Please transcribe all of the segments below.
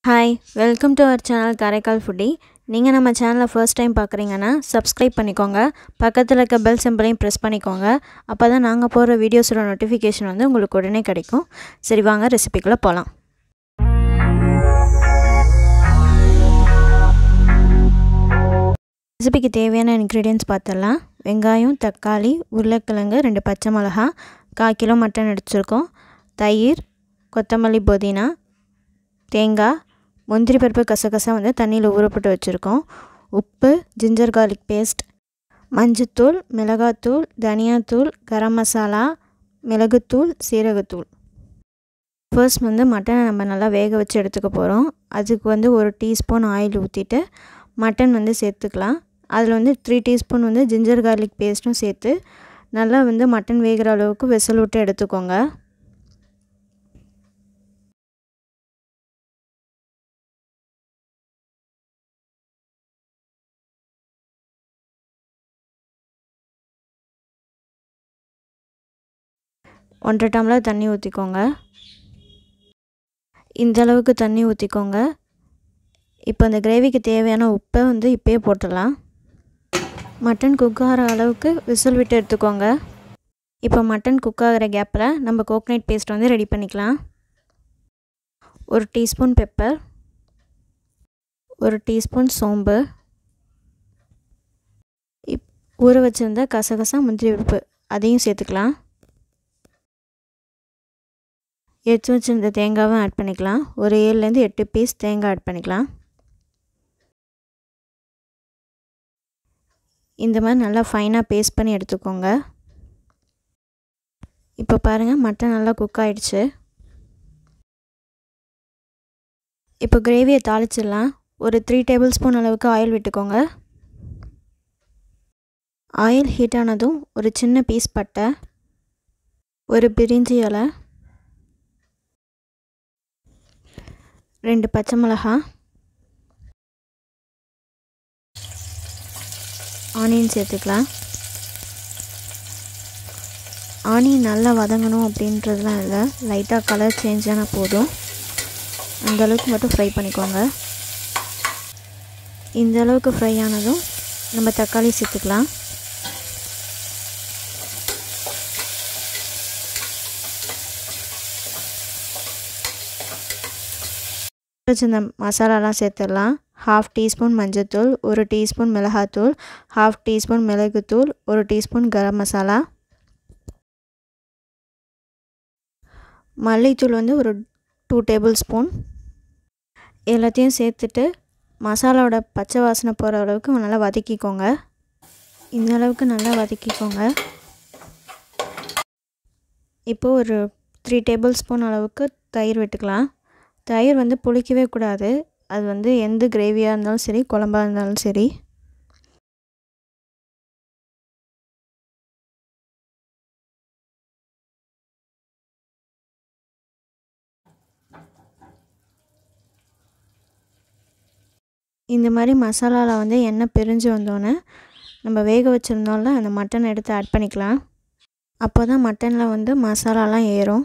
hi welcome to our channel Karaikal foodie நீங்கள் நம்ம சேனலை ஃபர்ஸ்ட் டைம் பார்க்குறீங்கன்னா சப்ஸ்கிரைப் பண்ணிக்கோங்க பக்கத்தில் இருக்க பெல் சிம்பிளையும் ப்ரெஸ் பண்ணிக்கோங்க அப்போ தான் நாங்கள் போடுற வீடியோஸோட நோட்டிஃபிகேஷன் வந்து உங்களுக்கு உடனே கிடைக்கும் சரி வாங்க ரெசிபிக்குள்ளே போகலாம் ரெசிபிக்கு தேவையான இன்க்ரீடியன்ஸ் பார்த்துடலாம் வெங்காயம் தக்காளி உருளைக்கிழங்கு ரெண்டு பச்சை மிளகா கால் கிலோ மட்டன் எடுத்துருக்கோம் தயிர் கொத்தமல்லி புதினா தேங்காய் முந்திரி பருப்பு கசகசா வந்து தண்ணியில் ஊறப்பட்டு வச்சுருக்கோம் உப்பு ஜிஞ்சர் கார்லிக் பேஸ்ட் மஞ்சத்தூள் மிளகாத்தூள் தனியாத்தூள் கரம் மசாலா மிளகுத்தூள் சீரகத்தூள் ஃபர்ஸ்ட் வந்து மட்டனை நம்ம நல்லா வேக வச்சு எடுத்துக்க போகிறோம் அதுக்கு வந்து ஒரு டீஸ்பூன் ஆயில் ஊற்றிட்டு மட்டன் வந்து சேர்த்துக்கலாம் அதில் வந்து த்ரீ டீஸ்பூன் வந்து ஜிஞ்சர் கார்லிக் பேஸ்ட்டும் சேர்த்து நல்லா வந்து மட்டன் வேகிற அளவுக்கு விசில் விட்டு எடுத்துக்கோங்க ஒன்றரை டம்ளர் தண்ணி ஊற்றிக்கோங்க இந்த அளவுக்கு தண்ணி ஊற்றிக்கோங்க இப்போ இந்த கிரேவிக்கு தேவையான உப்பை வந்து இப்போயே போட்டுடலாம் மட்டன் குக் ஆகிற அளவுக்கு விசில் விட்டு எடுத்துக்கோங்க இப்போ மட்டன் குக் ஆகிற கேப்பில் நம்ம கோகனட் பேஸ்ட் வந்து ரெடி பண்ணிக்கலாம் ஒரு டீஸ்பூன் பெப்பர் ஒரு டீஸ்பூன் சோம்பு இப் ஊற வச்சுருந்த கசகசா முந்திரி உப்பு அதையும் சேர்த்துக்கலாம் எடுத்து வச்சுருந்த தேங்காவும் ஆட் பண்ணிக்கலாம் ஒரு ஏழுலேருந்து எட்டு பீஸ் தேங்காய் ஆட் பண்ணிக்கலாம் இந்த மாதிரி நல்லா ஃபைனாக பேஸ்ட் பண்ணி எடுத்துக்கோங்க இப்போ பாருங்கள் மட்டன் நல்லா குக் ஆகிடுச்சு இப்போ கிரேவியை தாளிச்சிடலாம் ஒரு த்ரீ டேபிள் ஸ்பூன் அளவுக்கு ஆயில் விட்டுக்கோங்க ஆயில் ஹீட் ஆனதும் ஒரு சின்ன பீஸ் பட்டை ஒரு பிரிஞ்சி இலை ரெண்டு பச்சை மிளகா ஆனியன் சேர்த்துக்கலாம் ஆனியன் நல்லா வதங்கணும் அப்படின்றதுலாம் இல்லை லைட்டாக கலர் சேஞ்ச் ஆனால் போதும் அந்த அளவுக்கு மட்டும் ஃப்ரை பண்ணிக்கோங்க இந்த அளவுக்கு ஃப்ரை ஆனதும் நம்ம தக்காளி சேர்த்துக்கலாம் இந்த மசாலாலாம் சேர்த்துடலாம் ஹாஃப் டீஸ்பூன் மஞ்சத்தூள் ஒரு டீஸ்பூன் மிளகாத்தூள் ஹாஃப் டீஸ்பூன் மிளகுத்தூள் ஒரு டீஸ்பூன் கரம் மசாலா மல்லித்தூள் வந்து ஒரு டூ டேபிள் ஸ்பூன் எல்லாத்தையும் சேர்த்துட்டு மசாலாவோட பச்சை வாசனை போகிற அளவுக்கு நல்லா வதக்கிக்கோங்க இந்த அளவுக்கு நல்லா வதக்கிக்கோங்க இப்போது ஒரு த்ரீ டேபிள் ஸ்பூன் அளவுக்கு தயிர் விட்டுக்கலாம் தயிர் வந்து புளிக்கவே கூடாது அது வந்து எந்த கிரேவியாக இருந்தாலும் சரி குழம்பாக இருந்தாலும் சரி இந்த மாதிரி மசாலாவில் வந்து எண்ணெய் பிரிஞ்சு வந்தோன்னே நம்ம வேக வச்சுருந்தோம்ல அந்த மட்டன் எடுத்து ஆட் பண்ணிக்கலாம் அப்போ தான் மட்டனில் வந்து மசாலாலாம் ஏறும்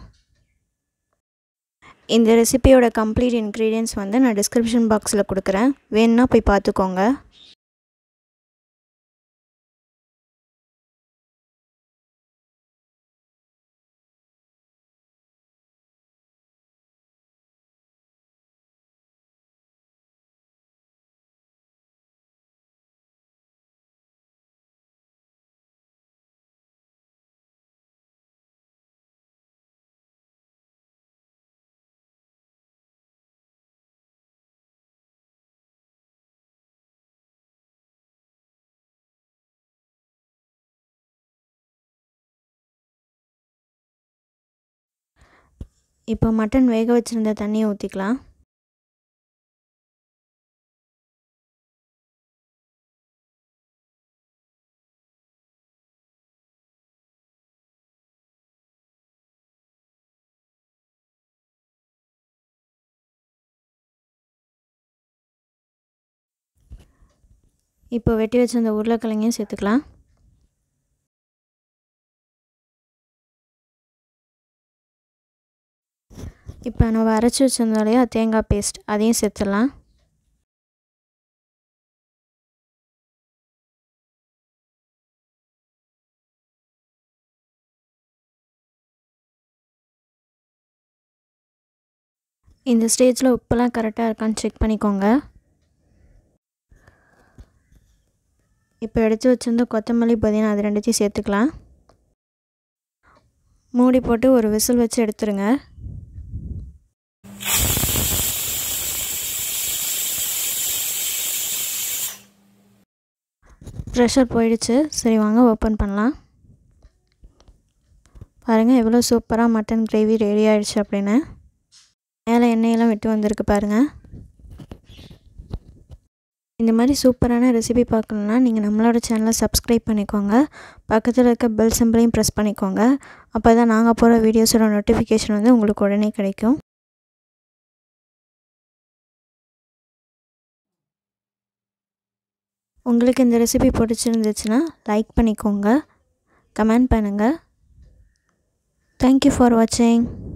இந்த ரெசிபியோட கம்ப்ளீட் இன்க்ரீடியன்ஸ் வந்து நான் டிஸ்கிரிப்ஷன் பாக்ஸில் கொடுக்குறேன் வேணுன்னா போய் பார்த்துக்கோங்க இப்போ மட்டன் வேக வச்சுருந்த தண்ணியை ஊற்றிக்கலாம் இப்போ வெட்டி வச்சிருந்த உருளைக்கிழங்கையும் சேர்த்துக்கலாம் இப்போ நம்ம அரைச்சி வச்சிருந்தோம் இல்லையா தேங்காய் பேஸ்ட் அதையும் சேர்த்துடலாம் இந்த ஸ்டேஜில் உப்பெல்லாம் கரெக்டாக இருக்கான்னு செக் பண்ணிக்கோங்க இப்போ எடுத்து வச்சுருந்த கொத்தமல்லி புதினா அது ரெண்டுத்தையும் சேர்த்துக்கலாம் மூடி போட்டு ஒரு விசில் வச்சு எடுத்துருங்க ப்ரெஷர் போயிடுச்சு சரி வாங்க ஓப்பன் பண்ணலாம் பாருங்கள் எவ்வளோ சூப்பராக மட்டன் கிரேவி ரெடி ஆகிடுச்சு அப்படின்னு மேலே எண்ணெயெல்லாம் விட்டு வந்திருக்கு பாருங்கள் இந்த மாதிரி சூப்பரான ரெசிபி பார்க்கணுன்னா நீங்கள் நம்மளோட சேனலை சப்ஸ்கிரைப் பண்ணிக்கோங்க பக்கத்தில் இருக்க பெல் சிம்பிளையும் ப்ரெஸ் பண்ணிக்கோங்க அப்போ தான் நாங்கள் போகிற வீடியோஸோட நோட்டிஃபிகேஷன் வந்து உங்களுக்கு உடனே கிடைக்கும் உங்களுக்கு இந்த ரெசிபி பிடிச்சிருந்துச்சுன்னா லைக் பண்ணிக்கோங்க கமெண்ட் பண்ணுங்கள் தேங்க்யூ ஃபார் வாட்சிங்